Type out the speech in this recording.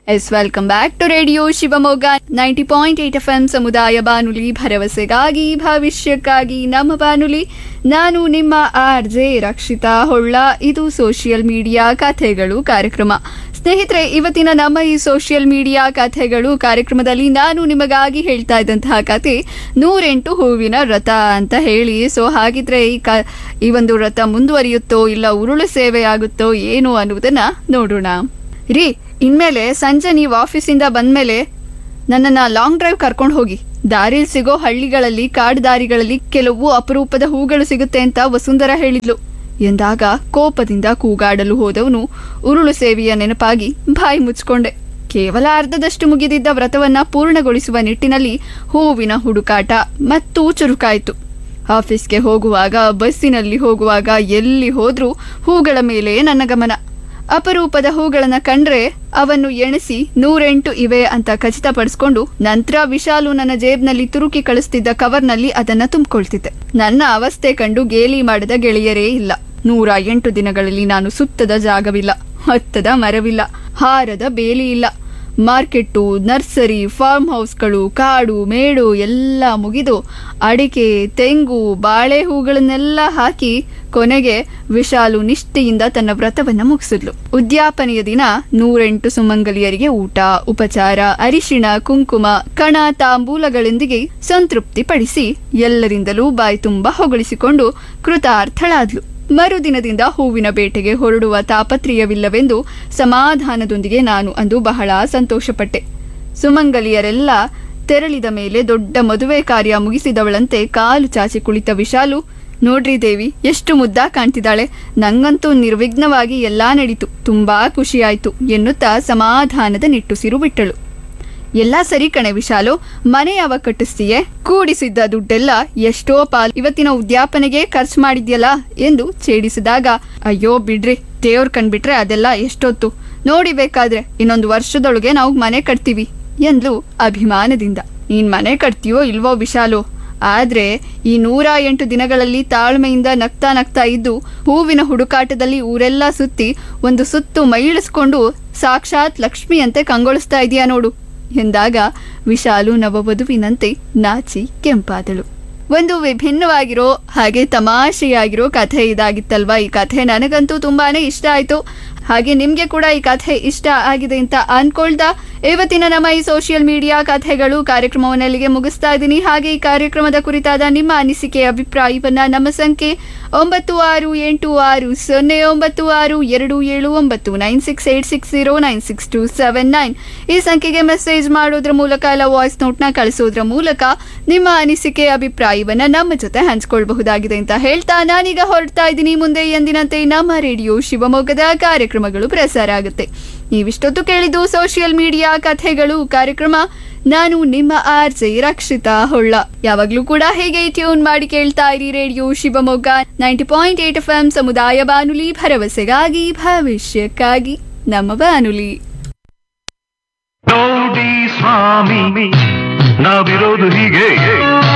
S welcome back to radio Shivamogga ninety point eight F M ಸಮುದಾಯ ಬಾನುಲಿ ಭರವಸೆಗಾಗಿ ಭವಿಷ್ಯಕ್ಕಾಗಿ ನಮ್ಮ ಬಾನುಲಿ ನಾನು ನಿಮ್ಮ ಆರ್ ಜೆ ರಕ್ಷಿತಾ ಹೊಳ್ಳ ಇದು ಸೋಷಿಯಲ್ ಮೀಡಿಯಾ ಕಥೆಗಳು ಕಾರ್ಯಕ್ರಮ ಸ್ನೇಹಿತರೆ ಇವತ್ತಿನ ನಮ್ಮ ಈ ಸೋಷಿಯಲ್ ಮೀಡಿಯಾ ಕಥೆಗಳು ಕಾರ್ಯಕ್ರಮದಲ್ಲಿ ನಾನು ನಿಮಗಾಗಿ ಹೇಳ್ತಾ ಇದ್ದಂತಹ ಕತೆ ನೂರೆಂಟು ಹೂವಿನ ವ್ರತ ಅಂತ ಹೇಳಿ ಸೊ ಹಾಗಿದ್ರೆ ಈ ಕ ಈ ಒಂದು ವ್ರತ ಮುಂದುವರಿಯುತ್ತೋ ಇಲ್ಲ ಉರುಳು ಸೇವೆ ಆಗುತ್ತೋ ಏನು ಅನ್ನುವುದನ್ನ ನೋಡೋಣ ರೀ ಇನ್ಮೇಲೆ ಸಂಜೆ ನೀವು ಆಫೀಸಿಂದ ಬಂದ್ಮೇಲೆ ನನ್ನನ್ನ ಲಾಂಗ್ ಡ್ರೈವ್ ಕರ್ಕೊಂಡು ಹೋಗಿ ದಾರಿಲ್ ಸಿಗೋ ಹಳ್ಳಿಗಳಲ್ಲಿ ಕಾಡು ದಾರಿಗಳಲ್ಲಿ ಕೆಲವು ಅಪರೂಪದ ಹೂಗಳು ಸಿಗುತ್ತೆ ಅಂತ ವಸುಂಧರ ಹೇಳಿದ್ಲು ಎಂದಾಗ ಕೋಪದಿಂದ ಕೂಗಾಡಲು ಹೋದವನು ಉರುಳು ಸೇವೆಯ ನೆನಪಾಗಿ ಬಾಯಿ ಮುಚ್ಕೊಂಡೆ ಕೇವಲ ಅರ್ಧದಷ್ಟು ಮುಗಿದಿದ್ದ ವ್ರತವನ್ನ ಪೂರ್ಣಗೊಳಿಸುವ ನಿಟ್ಟಿನಲ್ಲಿ ಹೂವಿನ ಹುಡುಕಾಟ ಮತ್ತೂ ಚುರುಕಾಯಿತು ಆಫೀಸ್ಗೆ ಹೋಗುವಾಗ ಬಸ್ಸಿನಲ್ಲಿ ಹೋಗುವಾಗ ಎಲ್ಲಿ ಹೋದ್ರೂ ಹೂಗಳ ಮೇಲೆ ನನ್ನ ಗಮನ ಅಪರೂಪದ ಹೂಗಳನ್ನ ಕಂಡ್ರೆ ಅವನ್ನು ಎಣಿಸಿ ನೂರೆಂಟು ಇವೆ ಅಂತ ಖಚಿತಪಡಿಸ್ಕೊಂಡು ನಂತರ ವಿಶಾಲು ನನ್ನ ಜೇಬ್ನಲ್ಲಿ ತುರುಕಿ ಕಳಿಸ್ತಿದ್ದ ಕವರ್ನಲ್ಲಿ ಅದನ್ನ ತುಂಬಿಕೊಳ್ತಿದ್ದೆ ನನ್ನ ಅವಸ್ಥೆ ಕಂಡು ಗೇಲಿ ಮಾಡಿದ ಗೆಳೆಯರೇ ಇಲ್ಲ ನೂರ ಎಂಟು ದಿನಗಳಲ್ಲಿ ನಾನು ಸುತ್ತದ ಜಾಗವಿಲ್ಲ ಹತ್ತದ ಮರವಿಲ್ಲ ಹಾರದ ಬೇಲಿ ಇಲ್ಲ ಮಾರ್ಕೆಟ್ಟು ನರ್ಸರಿ ಫಾರ್ಮ್ ಹೌಸ್ಗಳು ಕಾಡು ಮೇಡು ಎಲ್ಲ ಮುಗಿದು ಅಡಿಕೆ ತೆಂಗು ಬಾಳೆ ಹೂಗಳನ್ನೆಲ್ಲ ಹಾಕಿ ಕೊನೆಗೆ ವಿಶಾಲು ನಿಷ್ಠೆಯಿಂದ ತನ್ನ ವ್ರತವನ್ನ ಮುಗಿಸಿದ್ಲು ಉದ್ಯಾಪನೆಯ ದಿನ ನೂರೆಂಟು ಸುಮಂಗಲಿಯರಿಗೆ ಊಟ ಉಪಚಾರ ಅರಿಶಿಣ ಕುಂಕುಮ ಕಣ ತಾಂಬೂಲಗಳೊಂದಿಗೆ ಸಂತೃಪ್ತಿ ಪಡಿಸಿ ಎಲ್ಲರಿಂದಲೂ ಬಾಯಿ ತುಂಬ ಹೊಗಳಿಸಿಕೊಂಡು ಕೃತಾರ್ಥಳಾದ್ಲು ಮರುದಿನದಿಂದ ಹೂವಿನ ಬೇಟೆಗೆ ಹೊರಡುವ ತಾಪತ್ರೆಯವಿಲ್ಲವೆಂದು ಸಮಾಧಾನದೊಂದಿಗೆ ನಾನು ಅಂದು ಬಹಳ ಸಂತೋಷಪಟ್ಟೆ ಸುಮಂಗಲಿಯರೆಲ್ಲ ತೆರಳಿದ ಮೇಲೆ ದೊಡ್ಡ ಮದುವೆ ಕಾರ್ಯ ಮುಗಿಸಿದವಳಂತೆ ಕಾಲು ಚಾಚಿ ಕುಳಿತ ವಿಶಾಲು ನೋಡ್ರಿ ದೇವಿ ಎಷ್ಟು ಮುದ್ದಾ ಕಾಣ್ತಿದ್ದಾಳೆ ನಂಗಂತೂ ನಿರ್ವಿಘ್ನವಾಗಿ ಎಲ್ಲಾ ನಡೀತು ತುಂಬಾ ಖುಷಿಯಾಯ್ತು ಎನ್ನುತ್ತಾ ಸಮಾಧಾನದ ನಿಟ್ಟುಸಿರು ಬಿಟ್ಟಳು ಎಲ್ಲ ಸರಿ ಕಣೆ ವಿಶಾಲು ಮನೆ ಯಾವ ಕಟ್ಟಿಸ್ತೀಯೆ ಕೂಡಿಸಿದ್ದ ದುಡ್ಡೆಲ್ಲ ಎಷ್ಟೋ ಪಾಲ್ ಇವತ್ತಿನ ಉದ್ಯಾಪನೆಗೆ ಖರ್ಚು ಮಾಡಿದ್ಯಲ್ಲ ಎಂದು ಛೇಡಿಸಿದಾಗ ಅಯ್ಯೋ ಬಿಡ್ರಿ ದೇವ್ರ ಕಂಡ್ಬಿಟ್ರೆ ಅದೆಲ್ಲ ಎಷ್ಟೊತ್ತು ನೋಡಿ ಬೇಕಾದ್ರೆ ಇನ್ನೊಂದು ವರ್ಷದೊಳಗೆ ನಾವು ಮನೆ ಕಟ್ತೀವಿ ಎಂದ್ಲು ಅಭಿಮಾನದಿಂದ ನೀನ್ ಮನೆ ಕಟ್ತೀಯೋ ಇಲ್ವೋ ವಿಶಾಲು ಆದ್ರೆ ಈ ನೂರ ಎಂಟು ದಿನಗಳಲ್ಲಿ ತಾಳ್ಮೆಯಿಂದ ನಗ್ತಾ ನಗ್ತಾ ಇದ್ದು ಹೂವಿನ ಹುಡುಕಾಟದಲ್ಲಿ ಊರೆಲ್ಲ ಸುತ್ತಿ ಒಂದು ಸುತ್ತು ಮೈಳಿಸ್ಕೊಂಡು ಸಾಕ್ಷಾತ್ ಲಕ್ಷ್ಮಿಯಂತೆ ಕಂಗೊಳಿಸ್ತಾ ಇದೀಯಾ ನೋಡು ಎಂದಾಗ ವಿಶಾಲು ನವವಧುವಿನಂತೆ ನಾಚಿ ಕೆಂಪಾದಳು ಒಂದು ವಿಭಿನ್ನವಾಗಿರೋ ಹಾಗೆ ತಮಾಷೆಯಾಗಿರೋ ಕಥೆ ಇದಾಗಿತ್ತಲ್ವಾ ಈ ಕಥೆ ನನಗಂತೂ ತುಂಬಾನೇ ಇಷ್ಟ ಆಯ್ತು ಹಾಗೆ ನಿಮ್ಗೆ ಕೂಡ ಈ ಕಥೆ ಇಷ್ಟ ಆಗಿದೆ ಅಂತ ಅನ್ಕೊಳ್ತಾ ಇವತ್ತಿನ ನಮ್ಮ ಈ ಸೋಷಿಯಲ್ ಮೀಡಿಯಾ ಕಥೆಗಳು ಕಾರ್ಯಕ್ರಮವನ್ನು ಅಲ್ಲಿಗೆ ಮುಗಿಸ್ತಾ ಇದ್ದೀನಿ ಹಾಗೆ ಈ ಕಾರ್ಯಕ್ರಮದ ಕುರಿತಾದ ನಿಮ್ಮ ಅನಿಸಿಕೆ ಅಭಿಪ್ರಾಯವನ್ನ ನಮ್ಮ ಸಂಖ್ಯೆ ಒಂಬತ್ತು ಆರು ಎಂಟು ಆರು ಸೊನ್ನೆ ಒಂಬತ್ತು ಆರು ಎರಡು ಏಳು ಒಂಬತ್ತು nine six eight six zero nine six two seven nine ಈ ಸಂಖ್ಯೆಗೆ ಮೆಸೇಜ್ ಮಾಡೋದ್ರ ಮೂಲಕ ಇಲ್ಲ ವಾಯ್ಸ್ ನೋಟ್ನ ಕಳಿಸೋದ್ರ ಮೂಲಕ ನಿಮ್ಮ ಅನಿಸಿಕೆ ಅಭಿಪ್ರಾಯವನ್ನ ನಮ್ಮ ಜೊತೆ ಹಂಚ್ಕೊಳ್ಬಹುದಾಗಿದೆ ಅಂತ ಹೇಳ್ತಾ ನಾನೀಗ ಹೊರಡ್ತಾ ಇದ್ದೀನಿ ಮುಂದೆ ಎಂದಿನಂತೆ ನಮ್ಮ ರೇಡಿಯೋ ಶಿವಮೊಗ್ಗದ ಕಾರ್ಯಕ್ರಮಗಳು ಪ್ರಸಾರ ಆಗುತ್ತೆ ನೀವಿಷ್ಟೊತ್ತು ಕೇಳಿದ್ದು ಸೋಷಿಯಲ್ ಮೀಡಿಯಾ ಕಥೆಗಳು ಕಾರ್ಯಕ್ರಮ ನಾನು ನಿಮ್ಮ ಆರ್ ಜೆ ರಕ್ಷಿತಾ ಹೊಳ್ಳ ಯಾವಾಗ್ಲೂ ಕೂಡ ಹೇಗೆ ಟ್ಯೂನ್ ಮಾಡಿ ಕೇಳ್ತಾ ಇರಿ radio Shivamogga ninety point eight F M ಸಮುದಾಯ ಬಾನುಲಿ ಭರವಸೆಗಾಗಿ ಭವಿಷ್ಯಕ್ಕಾಗಿ ನಮ್ಮ ಬಾನುಲಿ ನೋಡಿ ಸ್ವಾಮಿ ನಾವಿರೋದು ಹೀಗೆ